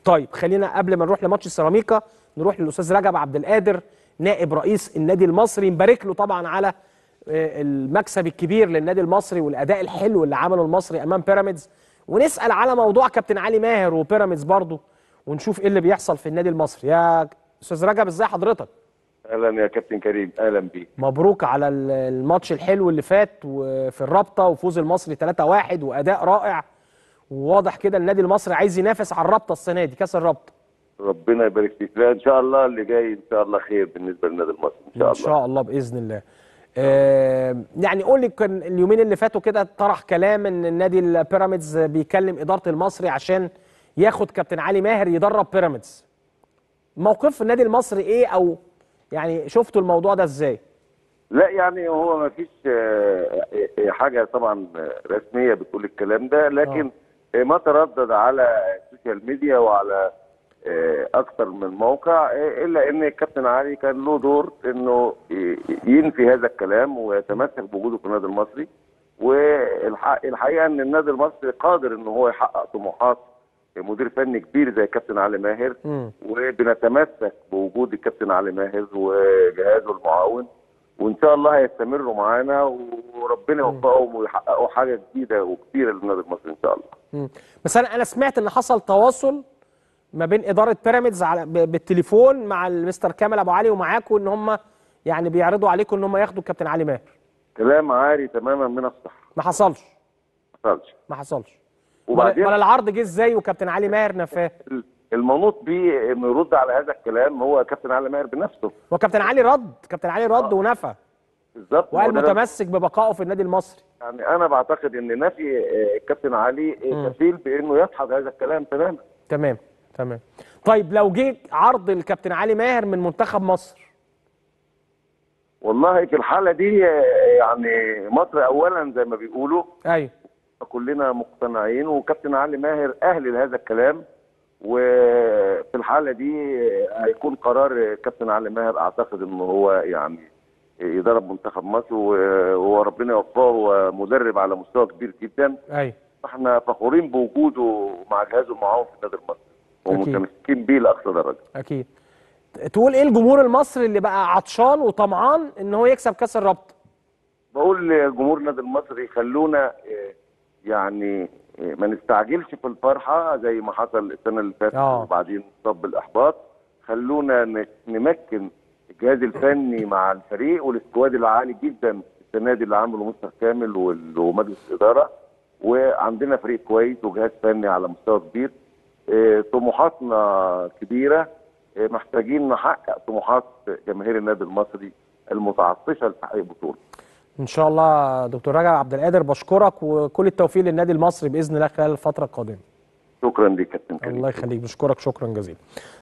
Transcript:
طيب خلينا قبل ما نروح لماتش السيراميكا نروح للاستاذ رجب عبد القادر نائب رئيس النادي المصري نبارك له طبعا على آه، المكسب الكبير للنادي المصري والاداء الحلو اللي عمله المصري امام بيراميدز ونسال على موضوع كابتن علي ماهر وبيراميدز برضه ونشوف ايه اللي بيحصل في النادي المصري يا استاذ رجب ازاي حضرتك اهلا يا كابتن كريم اهلا بيك مبروك على ال- الماتش الحلو اللي فات وفي الرابطه وفوز المصري 3-1 واداء رائع وواضح كده النادي المصري عايز ينافس على الرابطه السنه دي كاس الرابطه ربنا يبارك فيك لا ان شاء الله اللي جاي ان شاء الله خير بالنسبه للنادي المصري ان شاء ان الله شاء الله باذن الله آه يعني قول لي كان اليومين اللي فاتوا كده طرح كلام ان النادي البيراميدز بيكلم اداره المصري عشان ياخد كابتن علي ماهر يدرب بيراميدز موقف النادي المصري ايه او يعني شفتوا الموضوع ده ازاي لا يعني هو ما فيش آه، آه، حاجه طبعا رسميه بتقول الكلام ده لكن آه، ما تردد على السوشيال ميديا وعلى آه، اكثر من موقع آه، الا ان الكابتن علي كان له دور انه ي- ينفي هذا الكلام ويتمسك بوجوده في النادي المصري والحقيقه ان النادي المصري قادر ان هو يحقق طموحات مدير فني كبير زي الكابتن علي ماهر مم. وبنتمسك بوجود الكابتن علي ماهر وجهازه المعاون وان شاء الله هيستمروا معانا وربنا يوفقهم ويحققوا حاجه جديده وكبيره للنادي المصري ان شاء الله. مم. بس انا انا سمعت ان حصل تواصل ما بين اداره بيراميدز على ب- بالتليفون مع المستر كامل ابو علي ومعاكم ان هم يعني بيعرضوا عليكم ان هم ياخدوا الكابتن علي ماهر كلام عاري تماما من الصح ما حصلش ما حصلش. ما حصلش وبعدين ولا العرض جه ازاي وكابتن علي ماهر نفاه المنوط بيه انه يرد على هذا الكلام هو كابتن علي ماهر بنفسه وكابتن علي رد كابتن علي رد ونفى بالظبط وقال وده- متمسك ببقائه في النادي المصري يعني انا بعتقد ان نفي آه، الكابتن علي آه، كفيل بانه يدحض هذا الكلام تماما. تمام تمام طيب لو جه عرض الكابتن علي ماهر من منتخب مصر والله في الحاله دي آه، يعني مصر اولا زي ما بيقولوا ايوه كلنا مقتنعين وكابتن علي ماهر اهل لهذا الكلام وفي الحاله دي هيكون قرار كابتن علي ماهر اعتقد انه هو يعني يدرب منتخب مصر و- وربنا يوفقه هو مدرب على مستوى كبير جدا ايوه احنا فخورين بوجوده مع جهازه المعاون في النادي المصري أكيد. ومتمسكين بيه لاقصى درجه اكيد تقول ايه الجمهور المصري اللي بقى عطشان وطمعان ان هو يكسب كاس الرابطه بقول لجمهور النادي المصري خلونا آه، يعني آه، ما نستعجلش في الفرحه زي ما حصل السنه اللي فاتت آه. وبعدين صب الاحباط خلونا ن- نمكن الجهاز الفني مع الفريق والسكواد العالي جدا السنه دي اللي عمله مستر كامل وال- ومجلس الاداره وعندنا فريق كويس وجهاز فني على مستوى كبير آه، طموحاتنا كبيره آه، محتاجين نحقق طموحات جماهير النادي المصري المتعطشه لتحقيق بطوله ان شاء الله دكتور رجب عبد القادر بشكرك وكل التوفيق للنادي المصري باذن الله خلال الفتره القادمه شكرا لك كابتن كريم الله يخليك بشكرك شكرا جزيلا